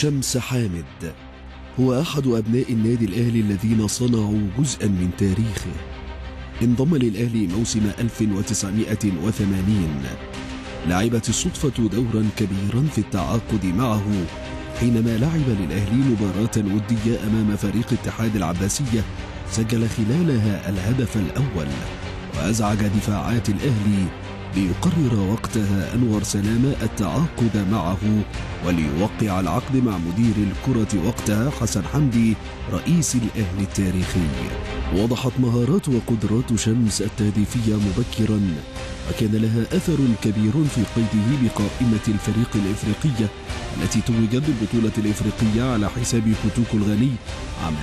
شمس حامد هو أحد أبناء النادي الأهلي الذين صنعوا جزءا من تاريخه انضم للأهلي موسم 1980 لعبت الصدفة دورا كبيرا في التعاقد معه حينما لعب للأهلي مباراة ودية أمام فريق اتحاد العباسية سجل خلالها الهدف الأول وأزعج دفاعات الأهلي ليقرر وقتها أنور سلامة التعاقد معه وليوقع العقد مع مدير الكرة وقتها حسن حمدي رئيس الأهلي التاريخي وضحت مهارات وقدرات شمس التهديفية مبكرا وكان لها أثر كبير في قيده بقائمة الفريق الإفريقية التي توجت بالبطولة الإفريقية على حساب كوتوكو الغني عام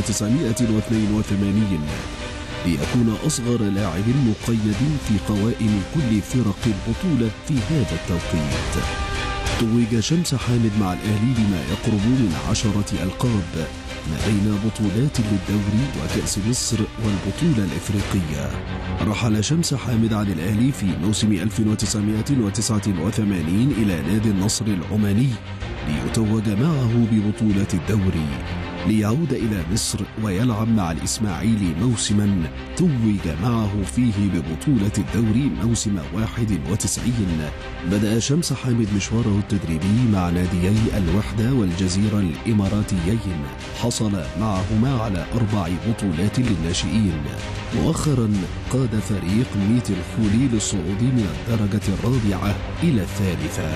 1982 ليكون أصغر لاعب مقيد في قوائم كل فرق البطولة في هذا التوقيت توج شمس حامد مع الأهلي بما يقرب من عشرة ألقاب ما بين بطولات للدوري وكأس مصر والبطولة الإفريقية رحل شمس حامد عن الأهلي في موسم 1989 إلى نادي النصر العماني ليتوج معه ببطولة الدوري ليعود إلى مصر ويلعب مع الإسماعيلي موسما توج معه فيه ببطولة الدوري موسم 91 بدأ شمس حامد مشواره التدريبي مع ناديي الوحدة والجزيرة الإماراتيين حصل معهما على أربع بطولات للناشئين مؤخرا قاد فريق ميت الخولي للصعود من الدرجة الرابعة إلى الثالثة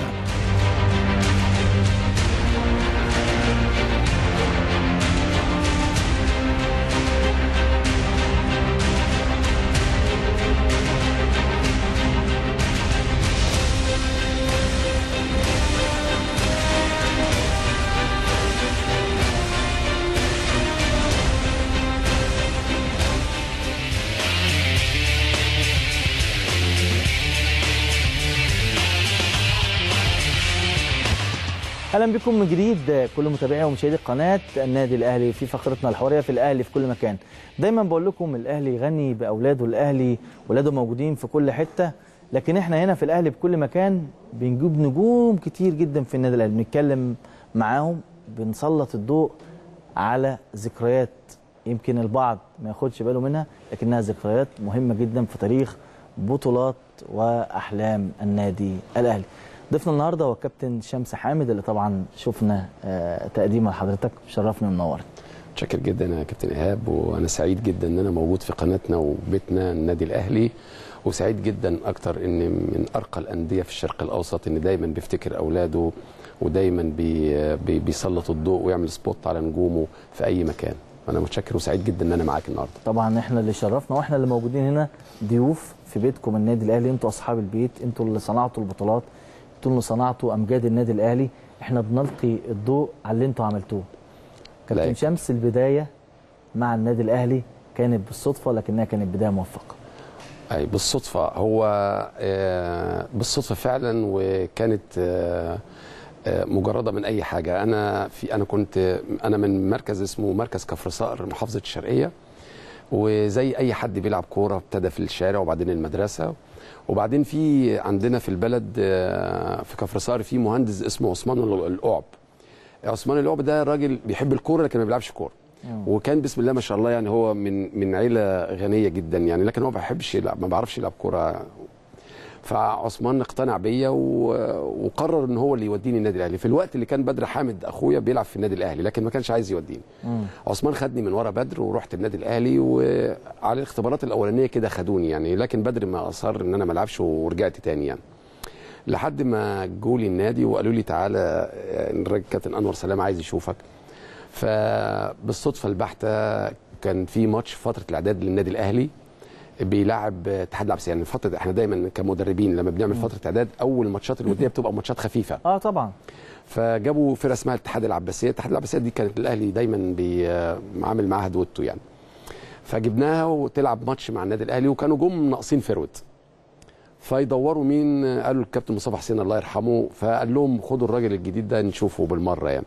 اهلا بكم من جديد كل متابعي ومشاهدي قناه النادي الاهلي في فقرتنا الحواريه في الاهلي في كل مكان دايما بقول لكم الاهلي غني باولاده الاهلي ولاده موجودين في كل حته لكن احنا هنا في الاهلي في كل مكان بنجيب نجوم كتير جدا في النادي الاهلي بنتكلم معاهم بنسلط الضوء على ذكريات يمكن البعض ما ياخدش باله منها لكنها ذكريات مهمه جدا في تاريخ بطولات واحلام النادي الاهلي ضيفنا النهارده هو كابتن شمس حامد اللي طبعا شفنا آه، تقديمه لحضرتك شرفنا ومنورنا متشكر جدا يا كابتن ايهاب وانا سعيد جدا ان انا موجود في قناتنا وبيتنا النادي الاهلي وسعيد جدا اكتر ان من ارقى الانديه في الشرق الاوسط ان دايما بيفتكر اولاده ودايما بي بي بيسلط الضوء ويعمل سبوت على نجومه في اي مكان انا متشكر وسعيد جدا ان انا معاك النهارده طبعا احنا اللي شرفنا واحنا اللي موجودين هنا ضيوف في بيتكم النادي الاهلي انتوا اصحاب البيت انتوا اللي صنعتوا البطولات انتوا اللي صنعتوا امجاد النادي الاهلي احنا بنلقي الضوء على اللي انتوا عملتوه كابتن لا. شمس البدايه مع النادي الاهلي كانت بالصدفه لكنها كانت بدايه موفقه اي بالصدفه هو آه، بالصدفه فعلا وكانت آه، آه، مجرده من اي حاجه انا في انا كنت انا من مركز اسمه مركز كفر صقر محافظه الشرقيه وزي اي حد بيلعب كوره ابتدى في الشارع وبعدين المدرسه وبعدين في عندنا في البلد آه، في كفر صقر في مهندس اسمه عثمان القعب عثمان القعب ده راجل بيحب الكوره لكن ما بيلعبش كوره وكان بسم الله ما شاء الله يعني هو من من عيله غنيه جدا يعني لكن هو ما بيحبش يلعب ما بيعرفش يلعب كوره فعثمان اقتنع بيا و- وقرر ان هو اللي يوديني النادي الاهلي في الوقت اللي كان بدر حامد اخويا بيلعب في النادي الاهلي لكن ما كانش عايز يوديني عثمان خدني من ورا بدر ورحت النادي الاهلي وعلى الاختبارات الاولانيه كده خدوني يعني لكن بدر ما اصر ان انا ما العبش ورجعت تاني يعني لحد ما جولي النادي وقالوا لي تعالى الراجل كابتن انور سلام عايز يشوفك فبالصدفه البحته كان في ماتش في فتره الاعداد للنادي الاهلي بيلعب اتحاد العباسيه يعني فتره احنا دايما كمدربين لما بنعمل فتره اعداد اول ماتشات الوديه بتبقى ماتشات خفيفه اه طبعا فجابوا فرقه اسمها الاتحاد العباسيه الاتحاد العباسيه دي كانت الاهلي دايما بيعمل معاها دوتو يعني فجبناها وتلعب ماتش مع النادي الاهلي وكانوا جم ناقصين فروت فيدوروا مين قالوا الكابتن مصطفى حسين الله يرحمه فقال لهم خدوا الراجل الجديد ده نشوفه بالمره يعني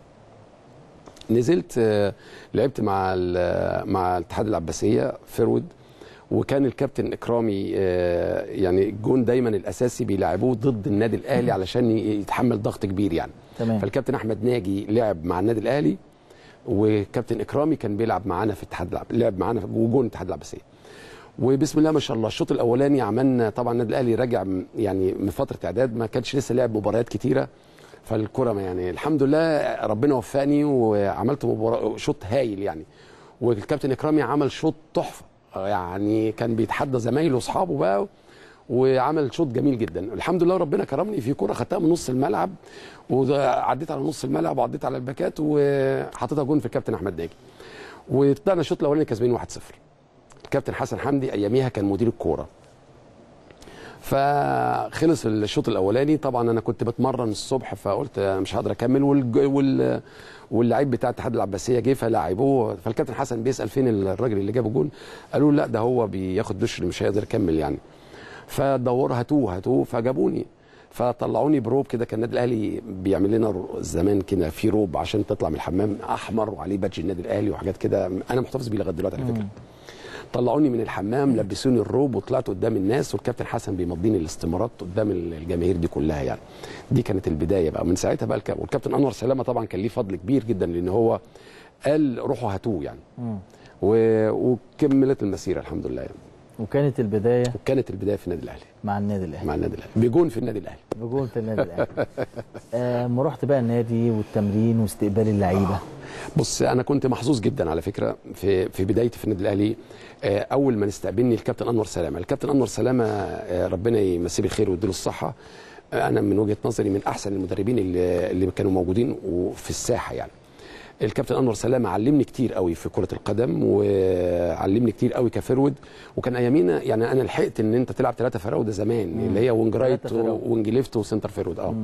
نزلت آه، لعبت مع ال- مع الاتحاد العباسيه فرود وكان الكابتن اكرامي آه، يعني الجون دايما الاساسي بيلعبوه ضد النادي الاهلي علشان ي- يتحمل ضغط كبير يعني تمام فالكابتن احمد ناجي لعب مع النادي الاهلي وكابتن اكرامي كان بيلعب معانا في اتحاد العب لعب معانا في جون اتحاد العباسيه وبسم الله ما شاء الله الشوط الاولاني عملنا طبعا النادي الاهلي راجع م- يعني من فتره اعداد ما كانش لسه لعب مباريات كتيره فالكره ما يعني الحمد لله ربنا وفقني وعملت مباراه شوط هايل يعني والكابتن اكرامي عمل شوط تحفه يعني كان بيتحدى زمايله واصحابه بقى وعمل شوط جميل جدا الحمد لله ربنا كرمني في كره خدتها من نص الملعب وعديت على نص الملعب وعديت على الباكات وحطيتها جون في الكابتن احمد ناجي وطلعنا الشوط الاولاني كسبانين 1-0 الكابتن حسن حمدي اياميها كان مدير الكوره فخلص الشوط الاولاني طبعا انا كنت بتمرن الصبح فقلت مش هقدر اكمل والج... وال واللعيب بتاع اتحاد العباسيه جه فلاعبوه فالكابتن حسن بيسال فين الراجل اللي جاب الجون قالوا له لا ده هو بياخد دش مش هيقدر يكمل يعني فدور هاتوه هاتوه فجابوني فطلعوني بروب كده كان النادي الاهلي بيعمل لنا رو- زمان كده في روب عشان تطلع من الحمام احمر وعليه بادج النادي الاهلي وحاجات كده انا محتفظ بيه لغايه دلوقتي على فكره طلعوني من الحمام لبسوني الروب وطلعت قدام الناس والكابتن حسن بيمضيني الاستمارات قدام الجماهير دي كلها يعني دي كانت البدايه بقى من ساعتها بقى الكابتن والكابتن انور سلامه طبعا كان ليه فضل كبير جدا لان هو قال روحوا هاتوه يعني مم. و... وكملت المسيره الحمد لله يعني وكانت البدايه وكانت البدايه في النادي الاهلي مع النادي الاهلي مع النادي الاهلي بيجون في النادي الاهلي بجول في النادي الاهلي آه، اما رحت بقى النادي والتمرين واستقبال اللعيبه بص انا كنت محظوظ جدا على فكره في في بدايتي في النادي الاهلي آه، اول ما نستقبلني الكابتن انور سلامه الكابتن انور سلامه آه، ربنا يمسيه بالخير ويديله الصحه آه، انا من وجهه نظري من احسن المدربين اللي, اللي كانوا موجودين في الساحه يعني الكابتن انور سلامه علمني كتير قوي في كره القدم وعلمني كتير قوي كفرود وكان ايامينا يعني انا لحقت ان انت تلعب ثلاثه فراوده زمان اللي هي وينج رايت تلاتة فراودة. وينج ليفت وسنتر فيرود اه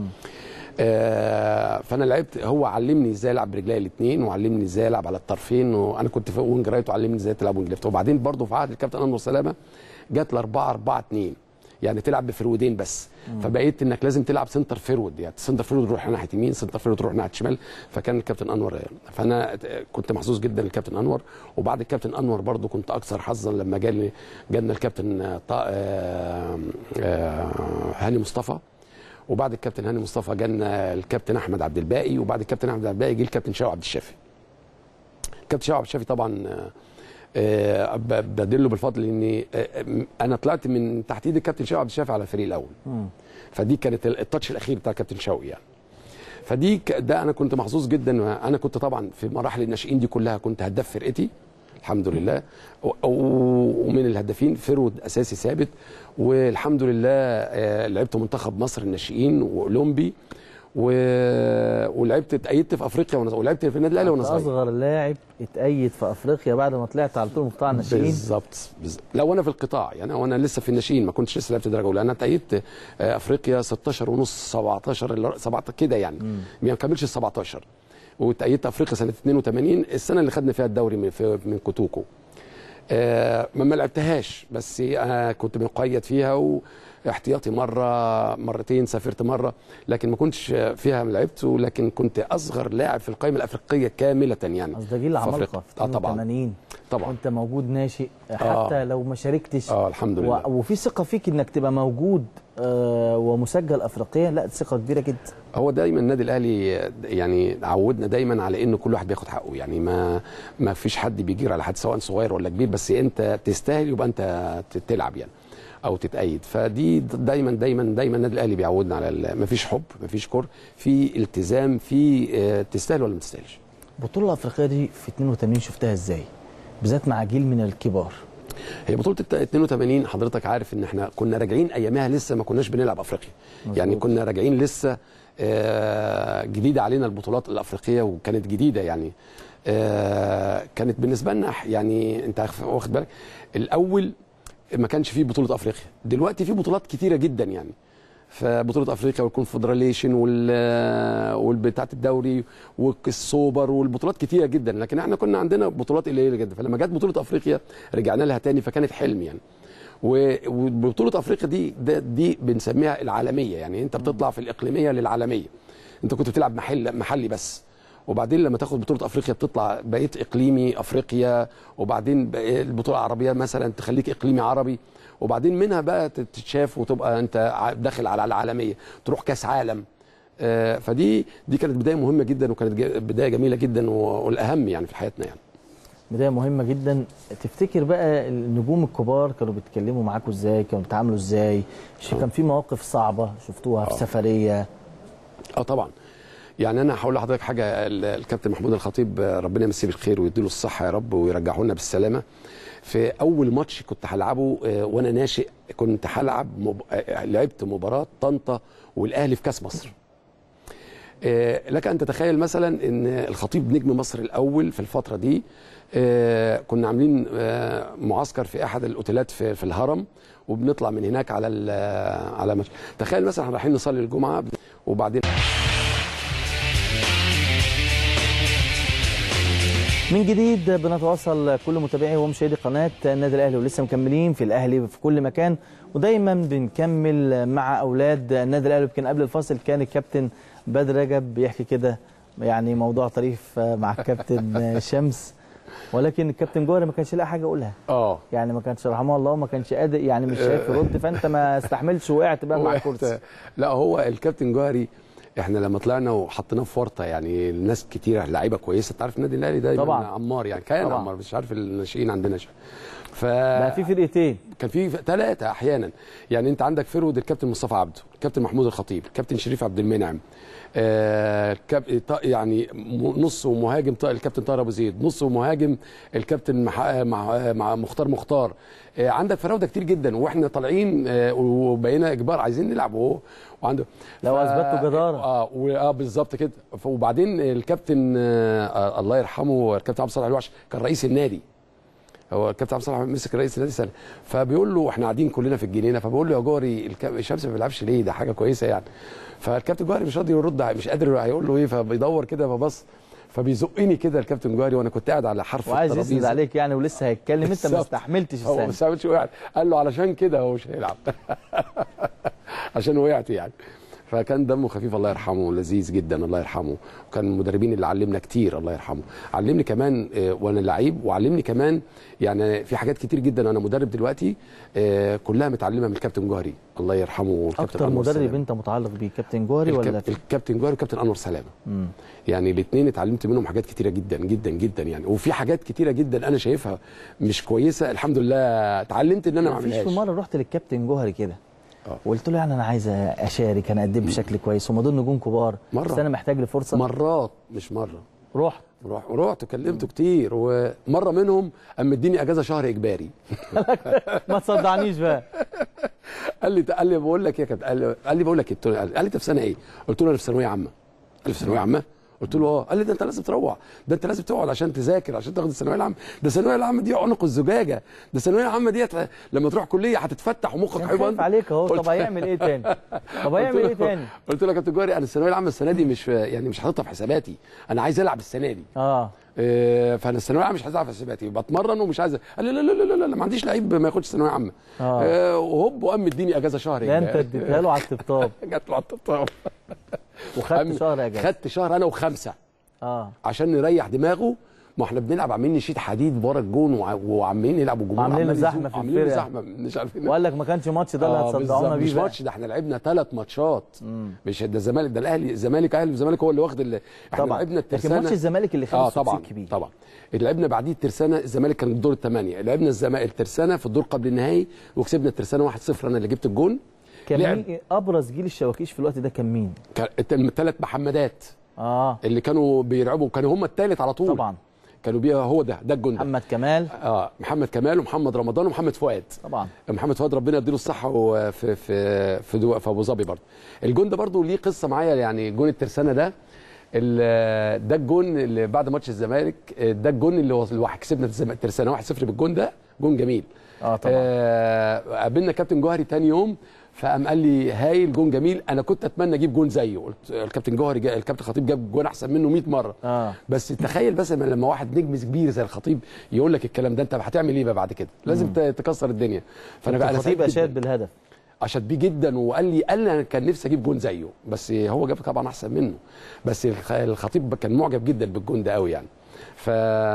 آه، فانا لعبت هو علمني ازاي العب برجلي الاثنين وعلمني ازاي العب على الطرفين وانا كنت في وينج رايت وعلمني ازاي تلعب وينج ليفت وبعدين برضه في عهد الكابتن انور سلامه جت ل 4 4 2 يعني تلعب بفرودين بس فبقيت انك لازم تلعب سنتر فيرود يعني سنتر فيرود يروح ناحيه يمين سنتر فيرود يروح ناحيه شمال فكان الكابتن انور فانا كنت محظوظ جدا الكابتن انور وبعد الكابتن انور برضه كنت اكثر حظا لما جالي جالنا الكابتن طا... آه، آه، هاني مصطفى وبعد الكابتن هاني مصطفى جالنا الكابتن احمد عبد الباقي وبعد الكابتن احمد عبد الباقي جه الكابتن شاو عبد الشافي الكابتن شاو عبد الشافي طبعا آه، آه، ب- بدله بالفضل لاني آه، آه، انا طلعت من تحت ايد الكابتن شاو عبد الشافي على الفريق الاول مم. فدي كانت ال- التاتش الاخير بتاع الكابتن شوقي يعني فدي ك- ده انا كنت محظوظ جدا انا كنت طبعا في مراحل الناشئين دي كلها كنت هداف فرقتي الحمد لله و- و- ومن الهدافين فرود اساسي ثابت والحمد لله آه، لعبت منتخب مصر الناشئين واولمبي و- ولعبت اتأيدت في افريقيا وأنا- ولعبت في النادي الاهلي وانا أنت صغير اصغر لاعب اتأيد في افريقيا بعد ما طلعت على طول قطاع الناشئين بالظبط بالظبط. لو انا في القطاع يعني وانا لسه في الناشئين ما كنتش لسه لعبت درجه اولى انا اتأيدت آه، افريقيا 16 ونص 17 إلا- 17 كده يعني ما كملش ال 17 واتأيدت افريقيا سنه 82 السنه اللي خدنا فيها الدوري من في- من كوتوكو آه، ما ما لعبتهاش بس انا كنت مقيد فيها واحتياطي مره مرتين سافرت مره لكن ما كنتش فيها لعبت ولكن كنت اصغر لاعب في القائمه الافريقيه كامله يعني قصدي جيل في عمالقه أفريقيا. في اه طبعا 82 طبعا وانت موجود ناشئ حتى آه. لو ما شاركتش اه الحمد و... لله وفي ثقه فيك انك تبقى موجود آه ومسجل افريقيا لا دي ثقه كبيره جدا هو دايما النادي الاهلي يعني عودنا دايما على ان كل واحد بياخد حقه يعني ما ما فيش حد بيجير على حد سواء صغير ولا كبير بس انت تستاهل يبقى انت ت- تلعب يعني او تتأيد فدي دايما دايما دايما النادي الاهلي بيعودنا على ال- ما فيش حب ما فيش كره في التزام في آه، تستاهل ولا ما تستاهلش البطوله الافريقيه دي في 82 شفتها ازاي بالذات مع جيل من الكبار هي بطوله الت- 82 حضرتك عارف ان احنا كنا راجعين ايامها لسه ما كناش بنلعب افريقيا مظبوط. يعني كنا راجعين لسه آه، جديده علينا البطولات الافريقيه وكانت جديده يعني آه، كانت بالنسبه لنا يعني انت واخد بالك الاول ما كانش فيه بطوله افريقيا دلوقتي في بطولات كتيره جدا يعني فبطوله افريقيا والكونفدراليشن وال والبتاعه الدوري والسوبر والبطولات كتيره جدا لكن احنا كنا عندنا بطولات قليله جدا فلما جت بطوله افريقيا رجعنا لها تاني فكانت حلم يعني و- وبطوله افريقيا دي ده دي بنسميها العالميه يعني انت بتطلع في الاقليميه للعالميه انت كنت بتلعب محل محلي بس وبعدين لما تاخد بطوله افريقيا بتطلع بقيت اقليمي افريقيا وبعدين بقى البطوله العربيه مثلا تخليك اقليمي عربي وبعدين منها بقى تتشاف وتبقى انت ع- داخل على العالميه تروح كاس عالم آه، فدي دي كانت بدايه مهمه جدا وكانت جا- بدايه جميله جدا و- والاهم يعني في حياتنا يعني بدايه مهمه جدا تفتكر بقى النجوم الكبار كانوا بيتكلموا معاكم ازاي كانوا بيتعاملوا ازاي ش- كان في مواقف صعبه شفتوها في سفريه اه طبعا يعني انا هقول لحضرتك حاجه ال- الكابتن محمود الخطيب آه، ربنا يمسيه بالخير ويديله الصحه يا رب ويرجعه لنا بالسلامه في اول ماتش كنت هلعبه آه، وانا ناشئ كنت هلعب مب... آه، لعبت مباراه طنطا والاهلي في كاس مصر آه، لك ان تتخيل مثلا ان الخطيب نجم مصر الاول في الفتره دي آه، كنا عاملين آه، معسكر في احد الاوتيلات في, في الهرم وبنطلع من هناك على ال- على ماتش تخيل مثلا احنا رايحين نصلي الجمعه وبعدين من جديد بنتواصل كل متابعي ومشاهدي قناه النادي الاهلي ولسه مكملين في الاهلي في كل مكان ودايما بنكمل مع اولاد النادي الاهلي يمكن قبل الفاصل كان الكابتن بدر رجب بيحكي كده يعني موضوع طريف مع الكابتن شمس ولكن الكابتن جوهري ما كانش لاقي حاجه اقولها اه يعني ما كانش رحمه الله ما كانش قادر يعني مش شايف يرد فانت ما استحملتش وقعت بقى مع وقت- الكرسي لا هو الكابتن جوهري احنا لما طلعنا وحطيناه في ورطه يعني الناس كتير لعيبه كويسه انت عارف النادي الاهلي ده طبعا. عمار يعني كان طبعا. عمار مش عارف الناشئين عندنا شو. ف بقى في فرقتين كان في ثلاثه احيانا يعني انت عندك فرود الكابتن مصطفى عبده الكابتن محمود الخطيب الكابتن شريف عبد المنعم آه كاب... ط- يعني م- نص ومهاجم ط- الكابتن طاهر ابو زيد نص ومهاجم الكابتن مح... مع... مع مختار مختار آه عندك فراوده كتير جدا واحنا طالعين آه وبقينا اجبار عايزين نلعب وهو وعنده لو أثبتوا جدارة. اه و- اه بالظبط كده ف- وبعدين الكابتن آه آه الله يرحمه الكابتن عبد الصالح الوحش كان رئيس النادي هو الكابتن عبد الصالح مسك رئيس النادي سنه فبيقول له احنا قاعدين كلنا في الجنينه فبقول له يا جوري الكاب- الشمس ما بيلعبش ليه ده حاجه كويسه يعني فالكابتن جوهري مش راضي يرد مش قادر هيقول له ايه فبيدور كده فبص فبيزقني كده الكابتن جوهري وانا كنت قاعد على حرف وعايز يسند الترابيزة. عليك يعني ولسه هيتكلم انت ما بالظبط. استحملتش هو السنه ما سابتش وقعت قال له علشان كده هو مش هيلعب عشان وقعت يعني فكان دمه خفيف الله يرحمه لذيذ جدا الله يرحمه وكان من المدربين اللي علمنا كتير الله يرحمه علمني كمان آه، وانا لعيب وعلمني كمان يعني في حاجات كتير جدا انا مدرب دلوقتي آه، كلها متعلمه من الكابتن جوهري الله يرحمه والكابتن اكتر أنور مدرب سلامة. انت متعلق بيه كابتن جوهري ولا الكاب... الكابتن جوهري والكابتن انور سلامه مم. يعني الاثنين اتعلمت منهم حاجات كتيره جدا جدا جدا يعني وفي حاجات كتيره جدا انا شايفها مش كويسه الحمد لله اتعلمت ان انا ما مفيش اعملهاش في مره رحت للكابتن جوهري كده آه. وقلت له يعني انا عايز اشارك انا اقدم بشكل كويس هم دول نجوم كبار مرة. بس انا محتاج لفرصه مرات مش مره رحت رحت رحت وكلمته كتير ومره منهم قام مديني اجازه شهر اجباري ما تصدعنيش بقى قال لي قال لي بقول لك يا كابتن قال لي, قال لي بقول لك إيه؟ قلت له- قال لي انت في سنه ايه؟ قلت له انا في ثانويه عامه قال لي في ثانويه عامه؟ قلت له اه قال لي ده انت لازم تروح ده انت لازم تقعد عشان تذاكر عشان تاخد الثانويه العامه ده الثانويه العامه دي عنق الزجاجه ده الثانويه العامه ديت لما تروح كليه هتتفتح ومخك كان خايف عليك اهو قلت- طب هيعمل ايه تاني طب هيعمل قلت ايه له- تاني قلت له يا كابتن جوهري انا الثانويه العامه السنه دي مش يعني مش حاططها في حساباتي انا عايز العب السنه دي اه إيه، فانا الثانويه العامه مش عايز العب في حساباتي بتمرن ومش عايز قال لي لا لا لا لا, لا ما عنديش لعيب ما ياخدش ثانويه عامه آه. إيه، وهوب وقام مديني اجازه شهر ده انت اديتها له على الطبطاب جت له على الطبطاب وخدت شهر اجازه خدت شهر انا وخمسه اه عشان نريح دماغه ما احنا بنلعب عاملين نشيد حديد ورا الجون وع- وعمالين يلعبوا الجمهور وعاملين عمال زحمة يزوق، في عاملين الفرقة. زحمه مش عارفين وقال لك ما كانش ماتش ده اللي آه، هتصدعونا بالظبط. بيه مش بقى ماتش ده احنا لعبنا ثلاث ماتشات مش ده الزمالك ده الاهلي الزمالك اهلي والزمالك هو اللي واخد ال- احنا طبعا لعبنا لكن الترسانه ماتش الزمالك اللي اه خلص طبعا كبير طبعا لعبنا بعديه الترسانه الزمالك كان الدور الثمانيه لعبنا الزمالك الترسانه في الدور قبل النهائي وكسبنا الترسانه 1-0 انا اللي جبت الجون كان لعب. مين ابرز جيل الشواكيش في الوقت ده كان مين الثلاث محمدات اه اللي كانوا بيلعبوا كانوا هم الثالث على طول طبعا كانوا بيها هو ده ده الجون ده محمد كمال اه محمد كمال ومحمد رمضان ومحمد فؤاد طبعا محمد فؤاد ربنا يديله الصحه وفي في في, دو في ابو ظبي برضه الجون ده برضه ليه قصه معايا يعني جون الترسانه ده ال- ده الجون اللي بعد ماتش الزمالك ده الجون اللي هو الواحد كسبنا الزم- الترسانه 1-0 بالجون ده جون جميل اه طبعا آه قابلنا كابتن جوهري تاني يوم فقام قال لي هايل جون جميل انا كنت اتمنى اجيب جون زيه قلت الكابتن جوهري جا الكابتن خطيب جاب جون احسن منه 100 مره اه بس تخيل بس لما واحد نجم كبير زي الخطيب يقول لك الكلام ده انت هتعمل ايه بقى بعد كده لازم ت- تكسر الدنيا فانا بقى انا الخطيب سعيد اشاد جدا بالهدف اشد بيه جدا وقال لي قال لي انا كان نفسي اجيب جون زيه بس هو جاب طبعا احسن منه بس الخ- الخطيب كان معجب جدا بالجون ده قوي يعني ف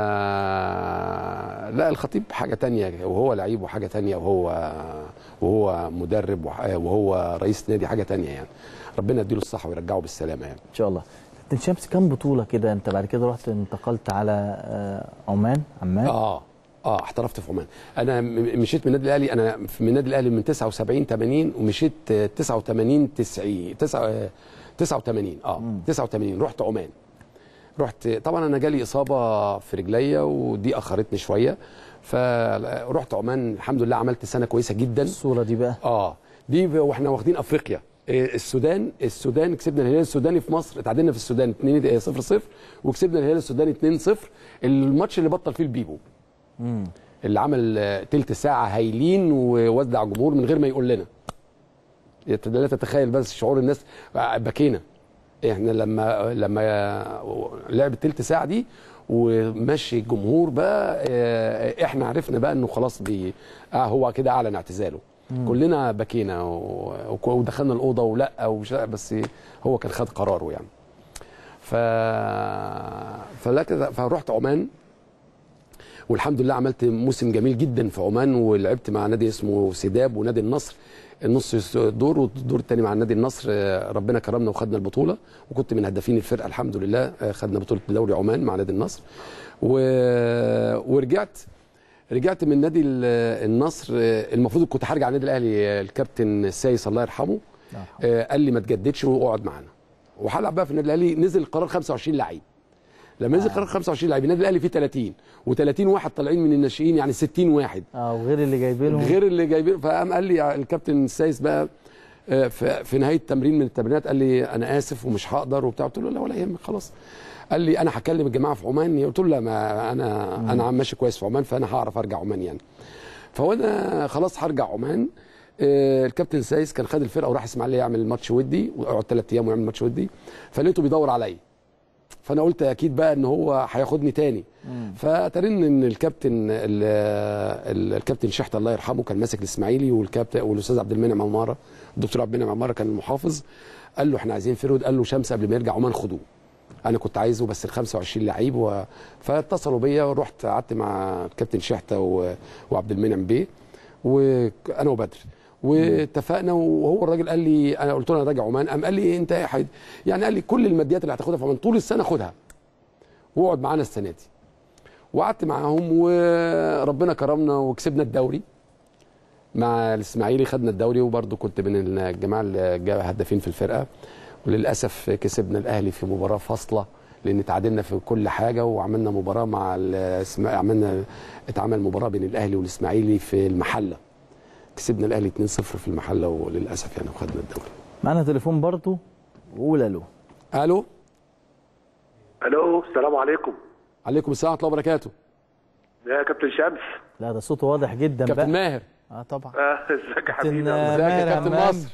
لا الخطيب حاجه تانية وهو لعيب وحاجه تانية وهو وهو مدرب وح- وهو رئيس نادي حاجه تانية يعني ربنا يديله الصحه ويرجعه بالسلامه يعني ان شاء الله كابتن شمس كام بطوله كده انت بعد كده رحت انتقلت على آه، عمان عمان اه اه احترفت في عمان انا م- مشيت من النادي الاهلي انا في- من النادي الاهلي من 79 80 ومشيت آه، 89 90 9 آه، 89 اه 89 رحت عمان رحت طبعا انا جالي اصابه في رجليا ودي اخرتني شويه فرحت عمان الحمد لله عملت سنه كويسه جدا الصوره دي بقى اه دي ب- واحنا واخدين افريقيا إيه، السودان السودان كسبنا الهلال السوداني في مصر اتعادلنا في السودان 2 0 0 وكسبنا الهلال السوداني 2 0 الماتش اللي بطل فيه البيبو اللي عمل آه، تلت ساعه هايلين وودع جمهور من غير ما يقول لنا يت- لا تتخيل بس شعور الناس آه، بكينا احنا لما لما لعب التلت ساعه دي ومشي الجمهور بقى آه، احنا عرفنا بقى انه خلاص بي اه هو كده اعلن اعتزاله كلنا بكينا و- وك- ودخلنا الاوضه ولا ومش بس هو كان خد قراره يعني ف فلك فرحت عمان والحمد لله عملت موسم جميل جدا في عمان ولعبت مع نادي اسمه سيداب ونادي النصر النص دور والدور الثاني مع النادي النصر آه، ربنا كرمنا وخدنا البطوله وكنت من هدافين الفرقه الحمد لله آه، خدنا بطوله دوري عمان مع نادي النصر و... ورجعت رجعت من نادي ال- النصر آه، المفروض كنت هرجع على النادي الاهلي آه، الكابتن السايس الله يرحمه آه، قال لي ما تجددش واقعد معانا وهلعب بقى في النادي الاهلي نزل قرار 25 لعيب لما نزل قرار 25 لعيب النادي الاهلي فيه 30 و30 واحد طالعين من الناشئين يعني 60 واحد اه وغير اللي جايبينهم غير اللي جايبين فقام قال لي الكابتن السايس بقى آه، في في نهايه تمرين من التمرينات قال لي انا اسف ومش هقدر وبتاع قلت له لا ولا يهمك خلاص قال لي انا هكلم الجماعه في عمان قلت له لا ما انا انا عم ماشي كويس في عمان فانا هعرف ارجع عمان يعني فهو انا خلاص هرجع عمان آه، الكابتن سايس كان خد الفرقه وراح اسماعيليه يعمل ماتش ودي ويقعد ثلاث ايام ويعمل ماتش ودي فلقيته بيدور عليا فانا قلت اكيد بقى ان هو هياخدني تاني فاترن ان الكابتن ال- ال- الكابتن شحت الله يرحمه كان ماسك الاسماعيلي والكابتن والاستاذ عبد المنعم عماره الدكتور عبد المنعم عماره كان المحافظ قال له احنا عايزين فرود قال له شمس قبل ما يرجع عمان خدوه انا كنت عايزه بس ال 25 لعيب و... فاتصلوا بيا ورحت قعدت مع الكابتن شحته و... وعبد المنعم بيه وانا وبدر واتفقنا وهو الراجل قال لي انا قلت له انا راجع عمان قام قال لي انت يا حيد يعني قال لي كل الماديات اللي هتاخدها في عمان طول السنه خدها واقعد معانا السنه دي وقعدت معاهم وربنا كرمنا وكسبنا الدوري مع الاسماعيلي خدنا الدوري وبرضه كنت من الجماعه اللي جا- هدافين في الفرقه وللاسف كسبنا الاهلي في مباراه فاصله لان تعادلنا في كل حاجه وعملنا مباراه مع الاسم- عملنا اتعمل مباراه بين الاهلي والاسماعيلي في المحله كسبنا الاهلي 2-0 في المحله وللاسف يعني وخدنا الدوري معانا تليفون برضو وقول الو الو الو السلام عليكم عليكم السلام ورحمه الله وبركاته يا كابتن شمس لا ده صوته واضح جدا بقى كابتن ماهر اه طبعا آه، ازيك يا كابتن حبيبي ازيك يا ماهر كابتن همام نصر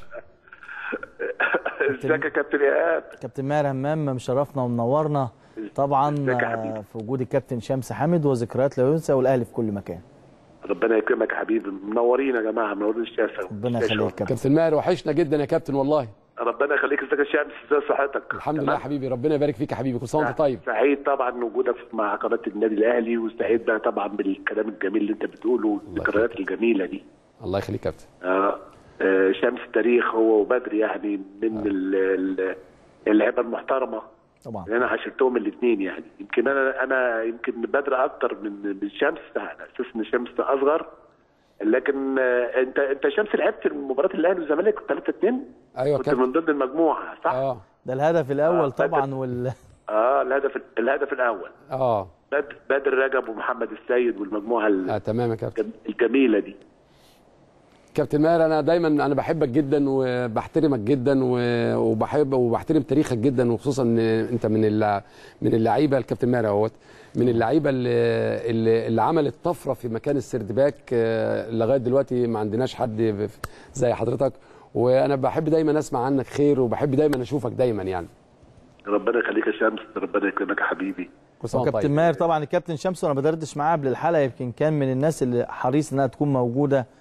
ازيك يا كابتن ايهاب كابتن ماهر همام مشرفنا ومنورنا طبعا ازيك يا آه، حبيبي؟ في وجود الكابتن شمس حامد وذكريات لا ينسى والاهلي في كل مكان ربنا يكرمك يا حبيبي منورين يا جماعه منورين الشاشه ربنا يخليك يا كابتن كابتن ماهر وحشنا جدا يا كابتن والله ربنا يخليك ازيك يا شمس ازي صحتك الحمد تمام؟ لله يا حبيبي ربنا يبارك فيك يا حبيبي كل سنه وانت طيب سعيد طبعا وجودك مع قناه النادي الاهلي وسعيد بقى طبعا بالكلام الجميل اللي انت بتقوله والذكريات الجميله دي الله يخليك يا كابتن آه آه، شمس تاريخ هو وبدر يعني من ال- ال- اللعيبه المحترمه طبعا انا عاشرتهم الاثنين يعني يمكن انا انا يمكن بدر اكتر من من شمس على اساس ان شمس اصغر لكن آه، انت انت شمس لعبت مباراه الاهلي والزمالك 3 2 ايوه كنت كابتن من ضمن المجموعه صح؟ اه, اه ده الهدف الاول آه، طبعا وال آه الهدف الهدف الاول اه بدر, بدر رجب ومحمد السيد والمجموعه ال- اه تمام يا كابتن الجميله دي كابتن ماهر انا دايما انا بحبك جدا وبحترمك جدا و- وبحب وبحترم تاريخك جدا وخصوصا ان انت من الل- من اللعيبه الكابتن ماهر اهوت من اللعيبه اللي, اللي, اللي عملت طفره في مكان السردباك آه، لغايه دلوقتي ما عندناش حد ب- زي حضرتك وانا بحب دايما اسمع عنك خير وبحب دايما اشوفك دايما يعني ربنا يخليك يا شمس ربنا يكرمك يا حبيبي كل سنه وأنت وكابتن طيب. ماهر طبعا الكابتن شمس وانا بدردش معاه قبل الحلقه يمكن كان من الناس اللي حريص انها تكون موجوده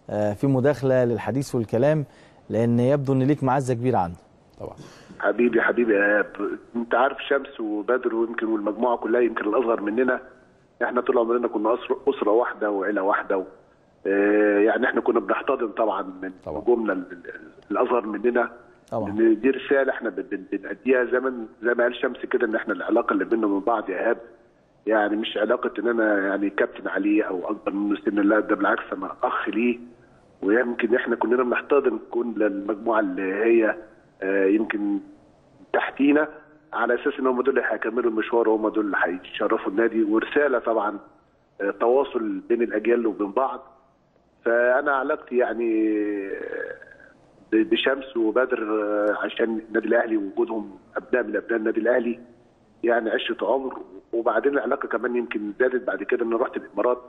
آه، في مداخله للحديث والكلام لان يبدو ان ليك معزه كبيره عنده طبعا حبيبي حبيبي يا ايهاب انت عارف شمس وبدر ويمكن والمجموعه كلها يمكن الاصغر مننا احنا طول عمرنا كنا اسره اسره واحده وعيله واحده و... آه، يعني احنا كنا بنحتضن طبعا من طبعا. نجومنا ال- ال- الاصغر مننا طبعا. لان دي رساله احنا بن- بن- بنأديها زي ما زي ما قال شمس كده ان احنا العلاقه اللي بيننا وبين بعض يا ايهاب يعني مش علاقه ان انا يعني كابتن عليه او اكبر منه سنا لا ده بالعكس انا اخ ليه ويمكن احنا كلنا بنحتضن كل المجموعه اللي هي آه، يمكن تحتينا على اساس ان هم دول اللي هيكملوا المشوار وهم دول اللي هيشرفوا النادي ورساله طبعا آه، تواصل بين الاجيال وبين بعض فانا علاقتي يعني آه، ب- بشمس وبدر آه، عشان النادي الاهلي ووجودهم ابناء من ابناء النادي الاهلي يعني عشره عمر وبعدين العلاقه كمان يمكن زادت بعد كده ان أنا رحت الامارات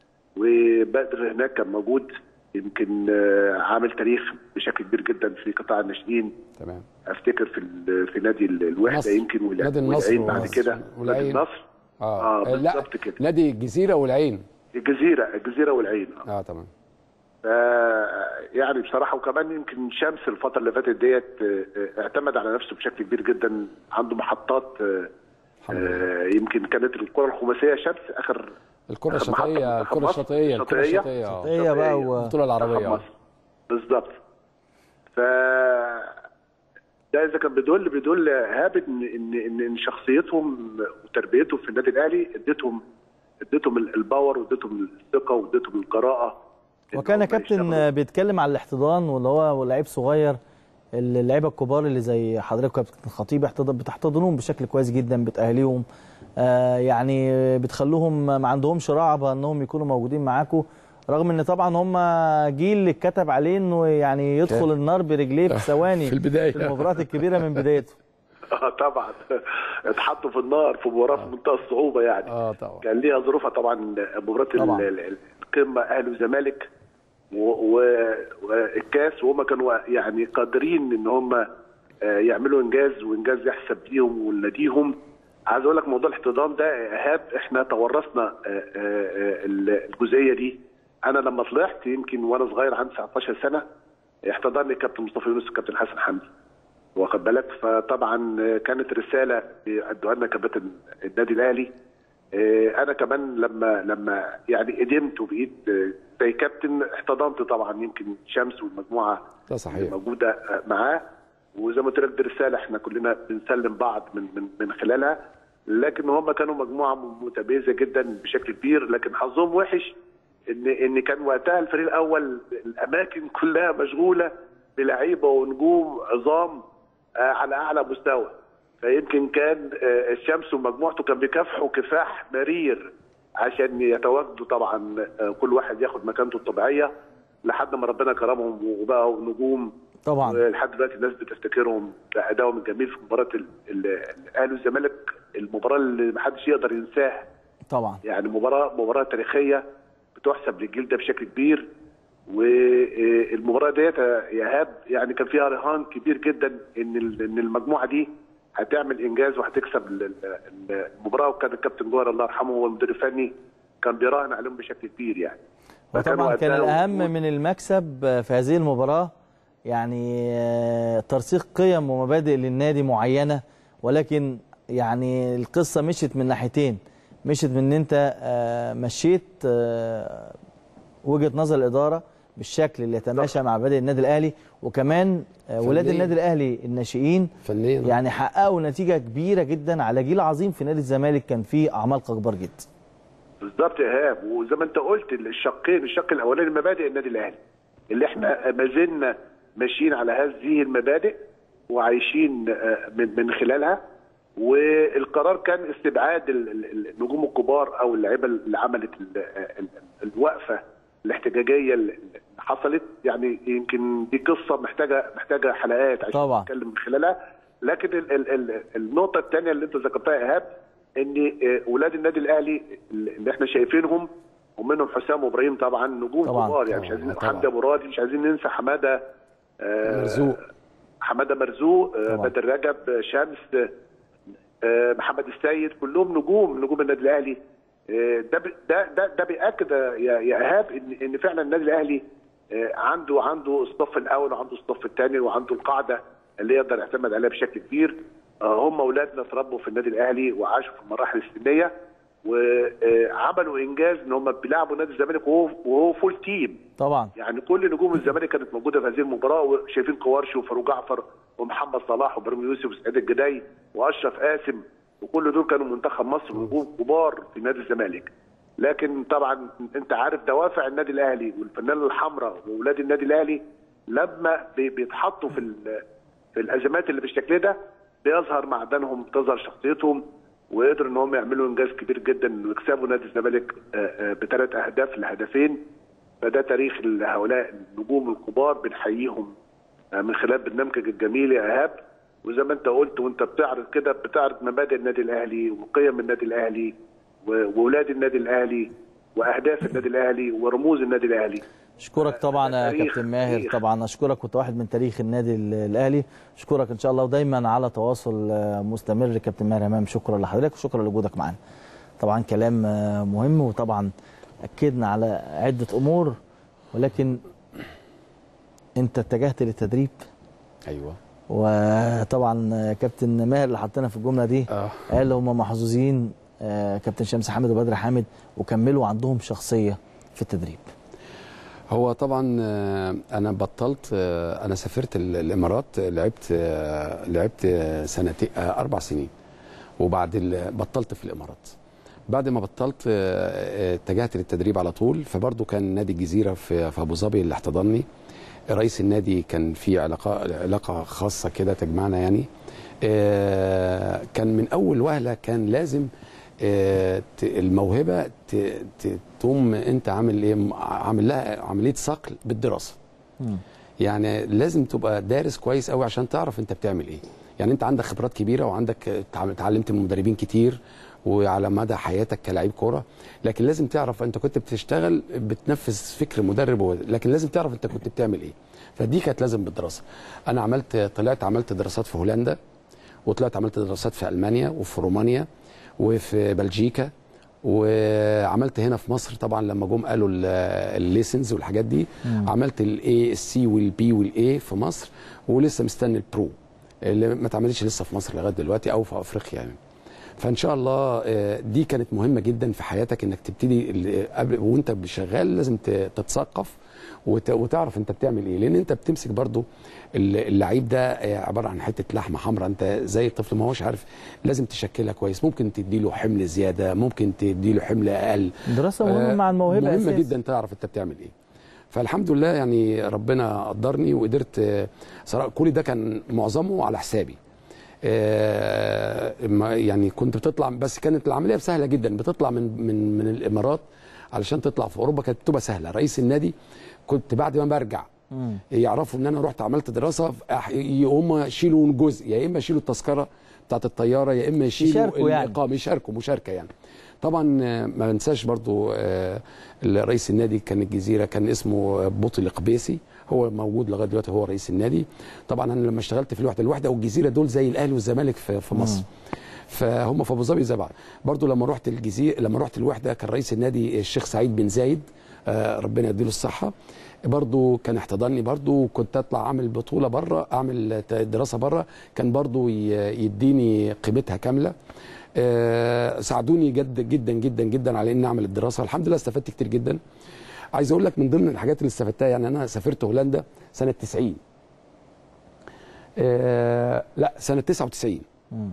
وبدر هناك كان موجود يمكن آه، عامل تاريخ بشكل كبير جدا في قطاع الناشئين تمام افتكر في ال- في نادي ال- الوحده مصر. يمكن والع- نادي النصر والعين بعد والنصر. كده نادي والعين. النصر اه, آه، لا بالظبط كده. نادي الجزيره والعين الجزيره الجزيره والعين آه. اه تمام ف- يعني بصراحه وكمان يمكن شمس الفتره اللي فاتت ديت آه، آه، اعتمد على نفسه بشكل كبير جدا عنده محطات آه، الحمد لله آه، يمكن كانت الكره الخماسيه شمس اخر الكره آخر محطة الشاطئيه منتخب الكره مصر. الشاطئيه الكره الشاطئية. الشاطئيه اه هي بقى و... البطوله العربيه منتخب اه مصر بالظبط ف ده اذا كان بيدل بيدل هابط ان ان ان إن شخصيتهم وتربيتهم في النادي الاهلي اديتهم اديتهم ال- الباور واديتهم الثقه واديتهم الجراءه إن وكان هم كابتن يشتغلوا. بيتكلم على الاحتضان واللي هو لعيب صغير اللعيبه الكبار اللي زي حضرتك كابتن خطيب احتضن بتحتضنوهم بشكل كويس جدا بتاهليهم آه يعني بتخلوهم ما عندهمش رعبه انهم يكونوا موجودين معاكم رغم ان طبعا هم جيل اللي اتكتب عليه انه يعني يدخل كان. النار برجليه في ثواني في البداية. في المباريات الكبيره من بدايته اه طبعا اتحطوا في النار في مباراه في منتهى الصعوبه يعني اه طبعا كان ليها ظروفها طبعا مباراه طبعا. ال- ال- القمه اهلي وزمالك و- و- والكاس وهم كانوا يعني قادرين ان هم آه، يعملوا انجاز وانجاز يحسب ليهم ولناديهم عايز اقول لك موضوع الاحتضان ده يا ايهاب احنا تورثنا آه، آه، آه، الجزئيه دي انا لما طلعت يمكن وانا صغير عندي 19 سنه احتضنني الكابتن مصطفى يونس والكابتن حسن حمدي واخد بالك فطبعا كانت رساله ادوها لنا كابتن النادي الاهلي آه، انا كمان لما لما يعني قدمت وبقيت آه، زي كابتن احتضنت طبعا يمكن شمس والمجموعه ده صحيح. اللي موجوده آه، معاه وزي ما قلت لك دي رساله احنا كلنا بنسلم بعض من من من خلالها لكن هم كانوا مجموعه متميزه جدا بشكل كبير لكن حظهم وحش ان ان كان وقتها الفريق الاول الاماكن كلها مشغوله بلعيبه ونجوم عظام آه، على اعلى مستوى فيمكن كان آه، الشمس ومجموعته كان بيكافحوا كفاح مرير عشان يتواجدوا طبعا آه، كل واحد ياخد مكانته الطبيعيه لحد ما ربنا كرمهم وبقوا نجوم طبعا ولحد دلوقتي الناس بتفتكرهم بادائهم الجميل في مباراه ال- ال- الاهلي والزمالك المباراه اللي محدش يقدر ينساها طبعا يعني مباراه مباراه تاريخيه بتحسب للجيل ده بشكل كبير والمباراه ديت يا ايهاب يعني كان فيها رهان كبير جدا ان ال- ان المجموعه دي هتعمل انجاز وهتكسب ال- ال- المباراه وكان الكابتن جوهر الله يرحمه هو المدير الفني كان بيراهن عليهم بشكل كبير يعني فكان وطبعا كان وقتها الاهم وجود- من المكسب في هذه المباراه يعني آه، ترسيخ قيم ومبادئ للنادي معينه ولكن يعني القصه مشيت من ناحيتين مشيت من ان انت آه، مشيت آه، وجهه نظر الاداره بالشكل اللي يتماشى مع مبادئ النادي الاهلي وكمان آه، ولاد فنياً. النادي الاهلي الناشئين فنيا يعني حققوا نتيجه كبيره جدا على جيل عظيم في نادي الزمالك كان فيه اعمال اكبر جدا بالظبط يا ايهاب وزي ما انت قلت الشقين الشق الاولاني مبادئ النادي الاهلي اللي احنا ما زلنا ماشيين على هذه المبادئ وعايشين آه، من من خلالها والقرار كان استبعاد ال- ال- النجوم الكبار او اللعيبه اللي عملت ال- ال- الوقفه الاحتجاجيه اللي حصلت يعني يمكن دي قصه محتاجه محتاجه حلقات عشان طبعا. نتكلم من خلالها لكن ال ال ال النقطه الثانيه اللي انت ذكرتها يا ايهاب ان آه، ولاد النادي الاهلي اللي احنا شايفينهم ومنهم حسام وابراهيم طبعا نجوم طبعا. كبار يعني مش طبعا. عايزين طبعا. حمدي ابو راضي مش عايزين ننسى حماده آه، مرزوق حماده مرزوق آه، طبعا. بدر رجب آه، شمس آه، محمد السيد كلهم نجوم نجوم النادي الاهلي آه، ده ب- ده ده ده بياكد يا يا ايهاب ان ان فعلا النادي الاهلي آه، عنده عنده الصف الاول وعنده الصف الثاني وعنده القاعده اللي يقدر يعتمد عليها بشكل كبير آه، هم اولادنا اتربوا في النادي الاهلي وعاشوا في المراحل السنيه وعملوا انجاز ان هم بيلعبوا نادي الزمالك وهو وهو فول تيم طبعا يعني كل نجوم الزمالك كانت موجوده في هذه المباراه وشايفين قوارشي وفاروق جعفر ومحمد صلاح وابراهيم يوسف وسعيد الجداي واشرف قاسم وكل دول كانوا منتخب مصر ونجوم كبار في نادي الزمالك لكن طبعا انت عارف دوافع النادي الاهلي والفنانه الحمراء واولاد النادي الاهلي لما بي- بيتحطوا في ال- في الازمات اللي بالشكل ده بيظهر معدنهم بتظهر شخصيتهم وقدروا ان هم يعملوا انجاز كبير جدا ويكسبوا نادي الزمالك آه، آه، بثلاث اهداف لهدفين فده تاريخ هؤلاء النجوم الكبار بنحييهم آه، من خلال برنامجك الجميل يا ايهاب وزي ما انت قلت وانت بتعرض كده بتعرض مبادئ النادي الاهلي وقيم النادي الاهلي و- واولاد النادي الاهلي واهداف النادي الاهلي ورموز النادي الاهلي اشكرك طبعا يا تاريخ- كابتن ماهر تاريخ. طبعا اشكرك وانت واحد من تاريخ النادي ال- الاهلي اشكرك ان شاء الله ودايما على تواصل آه، مستمر كابتن ماهر امام شكرا لحضرتك وشكرا لوجودك معانا طبعا كلام آه، مهم وطبعا اكدنا على عده امور ولكن انت اتجهت للتدريب ايوه وطبعا آه، كابتن ماهر اللي حطينا في الجمله دي اه قال هم محظوظين آه، كابتن شمس حامد وبدر حامد وكملوا عندهم شخصيه في التدريب هو طبعا آه، انا بطلت آه، انا سافرت ال- الامارات آه، لعبت آه، لعبت آه، سنتين آه، اربع سنين وبعد ال- بطلت في الامارات بعد ما بطلت آه، آه، اتجهت للتدريب على طول فبرضه كان نادي الجزيره في في ابو ظبي اللي احتضنني رئيس النادي كان في علاقه علاقه خاصه كده تجمعنا يعني آه، كان من اول وهله كان لازم آه، ت- الموهبه ت- ت- تقوم انت عامل ايه عامل لها عمليه صقل بالدراسه يعني لازم تبقى دارس كويس قوي عشان تعرف انت بتعمل ايه يعني انت عندك خبرات كبيره وعندك اتعلم- اتعلمت من مدربين كتير وعلى مدى حياتك كلاعب كوره لكن لازم تعرف انت كنت بتشتغل بتنفذ فكر مدرب هو- لكن لازم تعرف انت كنت بتعمل ايه فدي كانت لازم بالدراسه انا عملت طلعت عملت دراسات في هولندا وطلعت عملت دراسات في المانيا وفي رومانيا وفي بلجيكا وعملت هنا في مصر طبعا لما جم قالوا ال- الليسنز والحاجات دي عملت الاي السي والبي والاي في مصر ولسه مستني البرو اللي ما اتعملتش لسه في مصر لغايه دلوقتي او في افريقيا يعني فان شاء الله آه، دي كانت مهمه جدا في حياتك انك تبتدي ال- قبل وانت شغال لازم ت- تتثقف وت- وتعرف انت بتعمل ايه لان انت بتمسك برضو ال- اللعيب ده آه، عباره عن حته لحمه حمراء انت زي الطفل ما هوش عارف لازم تشكلها كويس ممكن تديله حمل زياده ممكن تديله حمل اقل دراسه مهمه مع الموهبه مهمه أساس. جدا تعرف انت بتعمل ايه فالحمد لله يعني ربنا قدرني وقدرت آه، صراحه كل ده كان معظمه على حسابي آه، ما- يعني كنت بتطلع بس كانت العمليه سهله جدا بتطلع من من من الامارات علشان تطلع في اوروبا كانت بتبقى سهله رئيس النادي كنت بعد ما برجع مم. يعرفوا ان انا رحت عملت دراسه أح- يقوم يشيلوا جزء يا اما يشيلوا التذكره بتاعت الطياره يا اما يشيلوا يشاركوا يعني. الاقامه يشاركوا مشاركه يعني طبعا آه، ما بنساش برضو آه، رئيس النادي كان الجزيره كان اسمه بوطي القبيسي هو موجود لغايه دلوقتي هو رئيس النادي طبعا انا لما اشتغلت في الوحده الوحده والجزيره دول زي الاهلي والزمالك في, في مصر فهم في ابو ظبي زي بعض برضو لما رحت الجزيره لما رحت الوحده كان رئيس النادي الشيخ سعيد بن زايد آه، ربنا يديله الصحه برضو كان احتضني برضو كنت اطلع اعمل بطوله بره اعمل دراسه بره كان برضو ي- يديني قيمتها كامله آه، ساعدوني جد جدا جدا جدا على اني اعمل الدراسه الحمد لله استفدت كتير جدا عايز اقول لك من ضمن الحاجات اللي استفدتها يعني انا سافرت هولندا سنه 90 آه لا سنه 99 مم.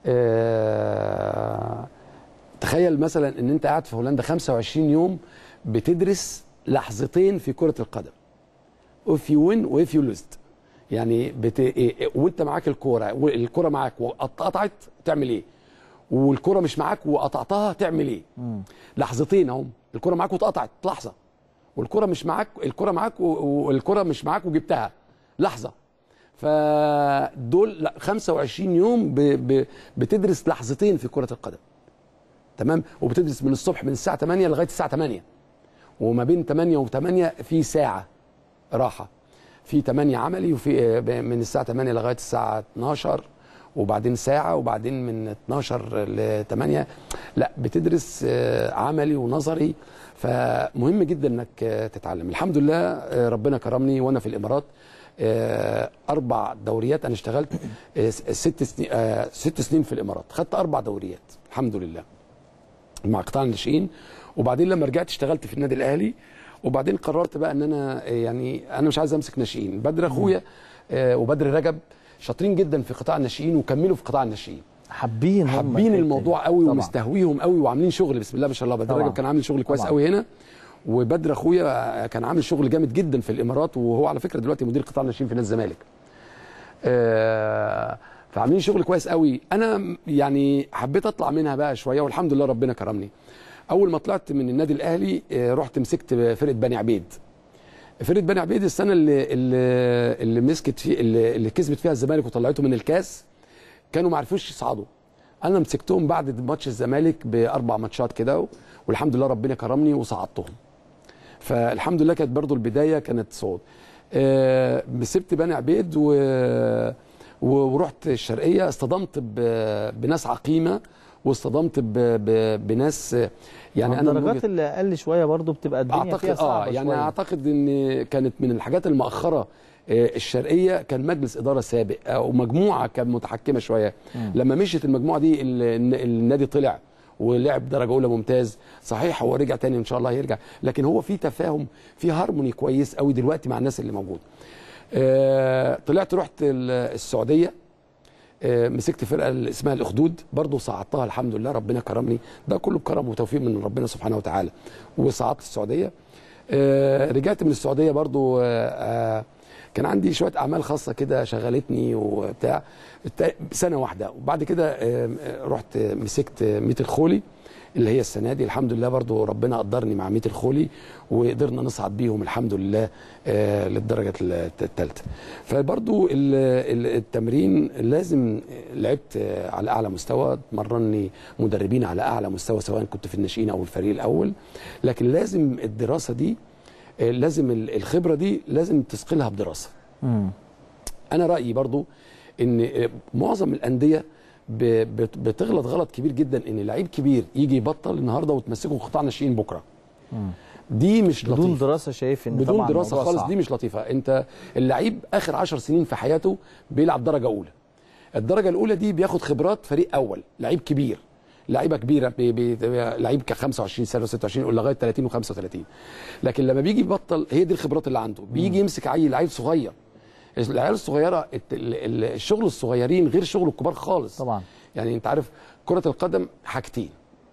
آه تخيل مثلا ان انت قاعد في هولندا 25 يوم بتدرس لحظتين في كره القدم if you win و if you lose يعني بت... إيه- وانت معاك الكوره والكوره معاك وقطعت تعمل ايه والكوره مش معاك وقطعتها تعمل ايه مم. لحظتين اهم الكوره معاك واتقطعت لحظه والكوره مش معاك الكوره معاك و- والكوره مش معاك وجبتها لحظه فدول لا 25 يوم ب... ب... بتدرس لحظتين في كره القدم تمام وبتدرس من الصبح من الساعه 8 لغايه الساعه 8 وما بين 8 و8 في ساعه راحه في 8 عملي وفي آه، من الساعه 8 لغايه الساعه 12 وبعدين ساعه وبعدين من 12 ل 8 لا بتدرس آه، عملي ونظري فمهم جدا انك آه، تتعلم الحمد لله آه، ربنا كرمني وانا في الامارات آه، اربع دوريات انا اشتغلت آه، ست سنين آه، ست سنين في الامارات خدت اربع دوريات الحمد لله مع قطاع الناشئين وبعدين لما رجعت اشتغلت في النادي الاهلي وبعدين قررت بقى ان انا آه، يعني انا مش عايز امسك ناشئين بدر اخويا آه، وبدر رجب شاطرين جدا في قطاع الناشئين وكملوا في قطاع الناشئين حابين هم حابين الحتة دي. الموضوع قوي طبعاً. ومستهويهم قوي وعاملين شغل بسم الله ما شاء الله بدر طبعاً. رجب كان عامل شغل كويس طبعاً. قوي هنا وبدر اخويا كان عامل شغل جامد جدا في الامارات وهو على فكره دلوقتي مدير قطاع الناشئين في نادي الزمالك آه، فعاملين شغل كويس قوي انا يعني حبيت اطلع منها بقى شويه والحمد لله ربنا كرمني اول ما طلعت من النادي الاهلي آه، رحت مسكت فرقه بني عبيد فرقه بني عبيد السنه اللي اللي, اللي مسكت فيه اللي, اللي كسبت فيها الزمالك وطلعته من الكاس كانوا ما عرفوش يصعدوا انا مسكتهم بعد ماتش الزمالك باربع ماتشات كده والحمد لله ربنا كرمني وصعدتهم فالحمد لله كانت برضو البدايه كانت صعود آه سبت بني عبيد و... و- ورحت الشرقيه اصطدمت ب... بناس عقيمه واصطدمت ب... ب... بناس آه، يعني انا من الدرجات وجهة- اللي اقل شويه برضو بتبقى الدنيا فيها اعتقد صعبه اه يعني شوية. اعتقد ان كانت من الحاجات المؤخره آه، الشرقيه كان مجلس اداره سابق او مجموعه كانت متحكمه شويه لما مشيت المجموعه دي ال- الن- النادي طلع ولعب درجه اولى ممتاز صحيح هو رجع تاني ان شاء الله هيرجع لكن هو في تفاهم في هارموني كويس قوي دلوقتي مع الناس اللي موجوده آه، طلعت رحت ال- السعوديه آه، مسكت فرقه اللي اسمها الاخدود برضه صعدتها الحمد لله ربنا كرمني ده كله بكرم وتوفيق من ربنا سبحانه وتعالى وصعدت السعوديه آه، رجعت من السعوديه برضه آه، آه، كان عندي شويه اعمال خاصه كده شغلتني وبتاع الت- سنه واحده وبعد كده آه، آه، رحت مسكت ميت الخولي اللي هي السنه دي الحمد لله برضو ربنا قدرني مع ميت الخولي وقدرنا نصعد بيهم الحمد لله آه، للدرجه الثالثه فبرضو ال- ال- التمرين لازم لعبت آه، على اعلى مستوى مرني مدربين على اعلى مستوى سواء كنت في الناشئين او الفريق الاول لكن لازم الدراسه دي آه، لازم ال- الخبره دي لازم تثقلها بدراسه مم. انا رايي برضو ان معظم الانديه ب- بت- بتغلط غلط كبير جدا ان لعيب كبير يجي يبطل النهارده وتمسكه قطاع ناشئين بكره دي مش بدون لطيفه دراسه شايف ان بدون طبعاً دراسه الموضوع خالص صعب. دي مش لطيفه انت اللعيب اخر عشر سنين في حياته بيلعب درجه اولى الدرجه الاولى دي بياخد خبرات فريق اول لعيب كبير لعيبه كبيره بي بي لعيب ك 25 سنه و26 لغايه 30 و35 لكن لما بيجي يبطل هي دي الخبرات اللي عنده بيجي يمسك عيل عيل صغير العيال الصغيره الت- ال- ال- الشغل الصغيرين غير شغل الكبار خالص طبعا يعني انت عارف كره القدم حاجتين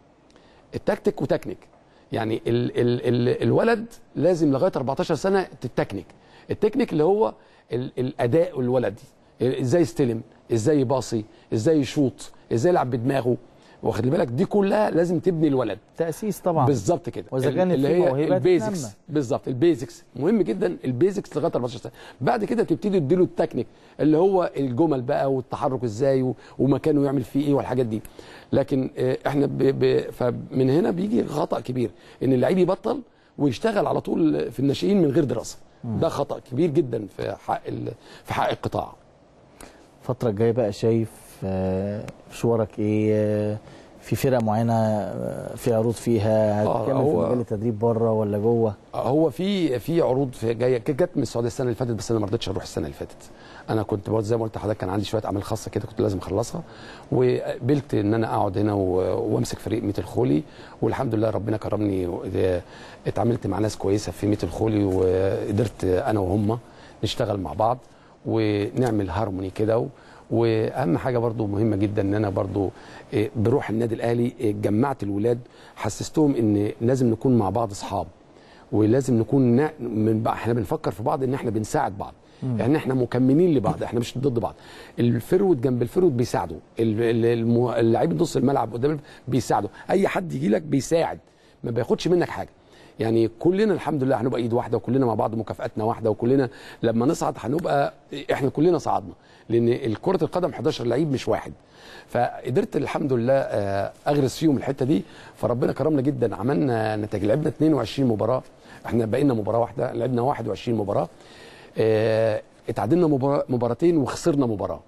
التكتيك وتكنيك يعني ال ال ال الولد لازم لغايه 14 سنه تتكنيك التكنيك اللي هو ال الاداء الولدي ازاي يستلم ازاي يباصي ازاي يشوط ازاي يلعب بدماغه واخد بالك دي كلها لازم تبني الولد تأسيس طبعا بالظبط كده وإذا ال- كانت اللي في هي موهبة البيزكس تتنمى. بالظبط البيزكس مهم جدا البيزكس لغايه 14 سنه بعد كده تبتدي تديله التكنيك اللي هو الجمل بقى والتحرك ازاي و- ومكانه يعمل فيه ايه والحاجات دي لكن آه، احنا ب... ب... فمن هنا بيجي خطا كبير ان اللعيب يبطل ويشتغل على طول في الناشئين من غير دراسه ده خطا كبير جدا في حق ال... في حق القطاع الفترة الجاية بقى شايف آه، مشوارك ايه آه، في فرق معينة آه، في عروض فيها آه، هتكمل في هو- مجال التدريب بره ولا جوه هو في في عروض في جايه كانت جت من السعوديه السنه اللي فاتت بس انا ما رضيتش اروح السنه اللي فاتت انا كنت برضه زي ما قلت لحضرتك كان عندي شويه اعمال خاصه كده كنت لازم اخلصها وقبلت ان انا اقعد هنا و- وامسك فريق ميت الخولي والحمد لله ربنا كرمني و- اتعاملت مع ناس كويسه في ميت الخولي وقدرت انا وهم نشتغل مع بعض ونعمل هارموني كده و- واهم حاجه برضو مهمه جدا ان انا برضو إيه، بروح النادي الاهلي إيه، جمعت الولاد حسستهم ان لازم نكون مع بعض اصحاب ولازم نكون نا- من بقى احنا بنفكر في بعض ان احنا بنساعد بعض يعني احنا مكملين لبعض احنا مش ضد بعض الفرود جنب الفرود بيساعدوا ال- ال- المو- اللاعب نص الملعب قدام بيساعدوا اي حد يجي لك بيساعد ما بياخدش منك حاجه يعني كلنا الحمد لله هنبقى ايد واحده وكلنا مع بعض مكافاتنا واحده وكلنا لما نصعد هنبقى احنا كلنا صعدنا لان كره القدم 11 لعيب مش واحد فقدرت الحمد لله آه، اغرس فيهم الحته دي فربنا كرمنا جدا عملنا نتائج لعبنا 22 مباراه احنا بقينا مباراه واحده لعبنا 21 مباراه آه، اتعادلنا مباراة- مباراتين وخسرنا مباراه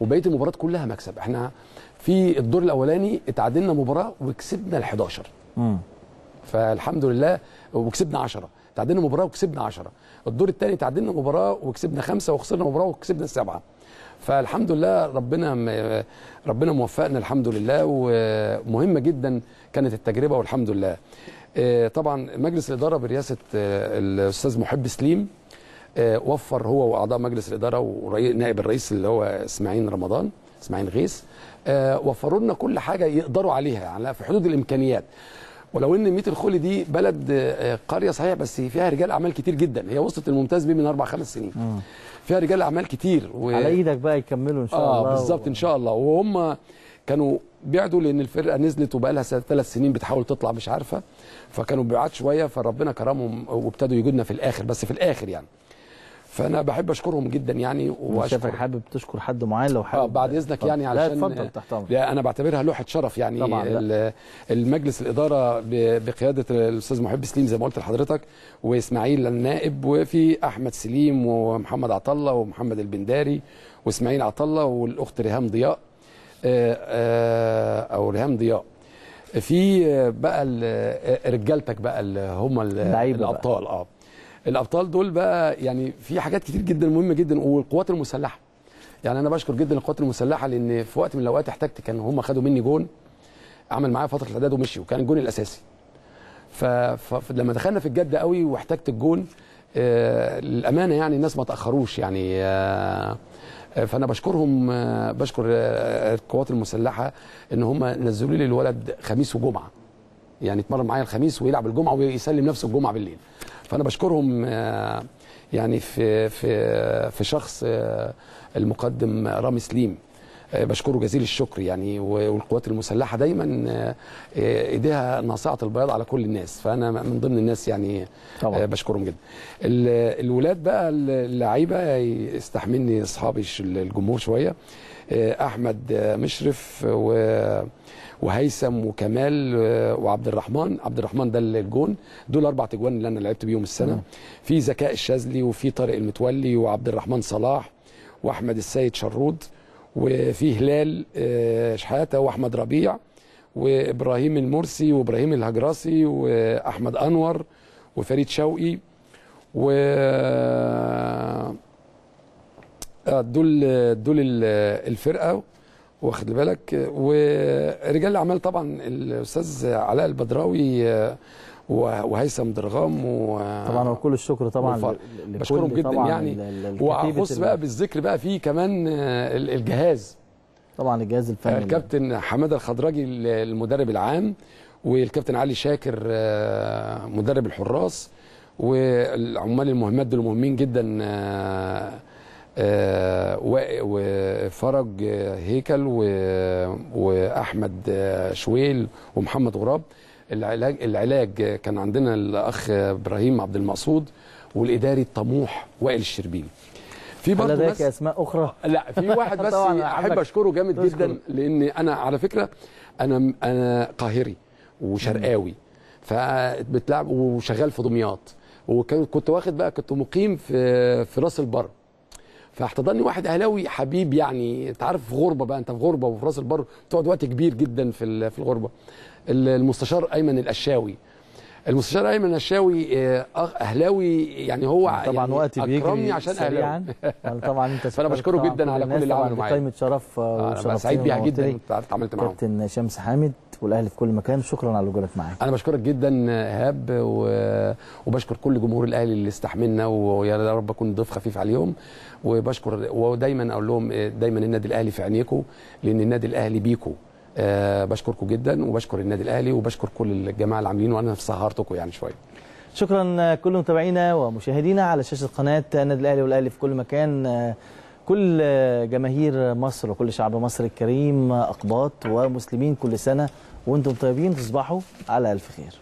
وبقيه المباريات كلها مكسب احنا في الدور الاولاني اتعادلنا مباراه وكسبنا ال 11 مم. فالحمد لله وكسبنا 10 تعادلنا مباراه وكسبنا 10 الدور الثاني تعادلنا مباراه وكسبنا خمسه وخسرنا مباراه وكسبنا سبعه فالحمد لله ربنا م- ربنا موفقنا الحمد لله ومهمه جدا كانت التجربه والحمد لله آه، طبعا مجلس الاداره برئاسه آه، الاستاذ محب سليم آه، وفر هو واعضاء مجلس الاداره ونائب الرئيس اللي هو اسماعيل رمضان اسماعيل غيث آه، وفروا لنا كل حاجه يقدروا عليها يعني في حدود الامكانيات ولو ان ميت الخولي دي بلد آه، قريه صحيح بس فيها رجال اعمال كتير جدا هي وصلت الممتاز بيه من اربع خمس سنين فيها رجال اعمال كتير و... على ايدك بقى يكملوا ان شاء اه الله بالظبط ان شاء الله وهم كانوا بعدوا لان الفرقه نزلت وبقى لها ثلاث سنين بتحاول تطلع مش عارفه فكانوا بعاد شويه فربنا كرمهم وابتدوا يجودنا في الاخر بس في الاخر يعني فانا بحب اشكرهم جدا يعني واشوفك واشكر حابب تشكر حد معين لو حابب اه بعد اذنك اتفضل. يعني لا علشان اتفضل تحت امرك لا انا بعتبرها لوحه شرف يعني طبعاً، لا. ال- المجلس الاداره ب- بقياده الاستاذ محب سليم زي ما قلت لحضرتك واسماعيل النائب وفي احمد سليم ومحمد عطله ومحمد البنداري واسماعيل عطله والاخت ريهام ضياء آه، آه، او ريهام ضياء في آه، بقى ال- رجالتك بقى اللي هم ال- اللعيبة بقى. الابطال اه الابطال دول بقى يعني في حاجات كتير جدا مهمه جدا والقوات المسلحه يعني انا بشكر جدا القوات المسلحه لان في وقت من الاوقات احتجت كان هم خدوا مني جون عمل معايا فتره الاعداد ومشي وكان الجون الاساسي ف- ف- فلما دخلنا في الجد قوي واحتجت الجون آه، للامانه يعني الناس ما تاخروش يعني آه، آه، فانا بشكرهم آه، بشكر آه، القوات المسلحه ان هم نزلوا لي الولد خميس وجمعه يعني يتمرن معايا الخميس ويلعب الجمعه ويسلم نفسه الجمعه بالليل فانا بشكرهم آه، يعني في في في شخص آه، المقدم رامي سليم آه، بشكره جزيل الشكر يعني و- والقوات المسلحه دايما آه، آه، ايديها ناصعه البياض على كل الناس فانا من ضمن الناس يعني طبعاً. آه، بشكرهم جدا ال- الولاد بقى اللعيبه يستحملني اصحابي ش- الجمهور شويه آه، احمد آه، مشرف و وهيثم وكمال آه، وعبد الرحمن عبد الرحمن ده الجون دول اربع تجوان اللي انا لعبت بيهم السنه في ذكاء الشاذلي وفي طارق المتولي وعبد الرحمن صلاح واحمد السيد شرود وفي هلال آه، شحاته واحمد ربيع وابراهيم المرسي وابراهيم الهجراسي واحمد انور وفريد شوقي و آه، دول دول ال- الفرقه واخد بالك ورجال الاعمال طبعا الاستاذ علاء البدراوي آه، وهيثم درغام و طبعا وكل الشكر طبعا والفرق. ل- لكل بشكرهم جدا طبعاً يعني ال- ال- الكتيبة واخص ال- بقى بالذكر بقى في كمان آه، ال- الجهاز طبعا الجهاز الفني الكابتن حماده الخضراجي المدرب العام والكابتن علي شاكر آه، مدرب الحراس والعمال المهمات دول مهمين جدا آه، آه، و- وفرج آه، هيكل و- واحمد آه، شويل ومحمد غراب العلاج العلاج كان عندنا الاخ ابراهيم عبد المقصود والاداري الطموح وائل الشربيني في هل برضه لديك بس اسماء اخرى لا في واحد بس طبعاً احب عندك اشكره جامد تشكر. جدا لان انا على فكره انا انا قاهري وشرقاوي فبتلعب وشغال في دمياط وكنت كنت واخد بقى كنت مقيم في في راس البر فاحتضني واحد اهلاوي حبيب يعني انت عارف في غربه بقى انت في غربه وفي راس البر بتقعد وقت كبير جدا في ال- في الغربه المستشار ايمن القشاوي المستشار ايمن القشاوي آه، أخ- اهلاوي يعني هو طبعا يعني وقت بيجري اكرمني عشان سريعا اهلاوي طبعا انت فأنا شكرت بشكره طبعاً جدا على الناس كل اللي طبعاً عمله دي معايا. قائمه شرف آه، انا وشرفتني سعيد بيها ونورتني. جدا إنت اتعاملت معاهم كابتن شمس حامد والاهلي في كل مكان شكرا على وجودك معانا انا بشكرك جدا ايهاب و... وبشكر كل جمهور الاهلي اللي استحملنا ويا رب اكون ضيف خفيف عليهم وبشكر ودايما اقول لهم دايما النادي الاهلي في عينيكم لان النادي الاهلي بيكم أه بشكركم جدا وبشكر النادي الاهلي وبشكر كل الجماعه اللي عاملين وانا سهرتكم يعني شويه شكرا كل متابعينا ومشاهدينا على شاشه قناه النادي الاهلي والاهلي في كل مكان كل جماهير مصر وكل شعب مصر الكريم اقباط ومسلمين كل سنه وانتم طيبين تصبحوا على الف خير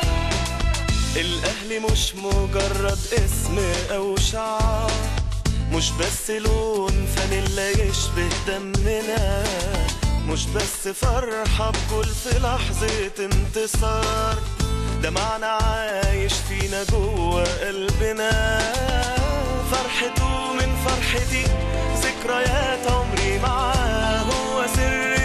الأهلي مش مجرد اسم أو شعار مش بس لون فانيلا يشبه دمنا مش بس فرحة بكل في لحظة انتصار ده معنى عايش فينا جوا قلبنا فرحته من فرحتي ذكريات عمري معاه هو سر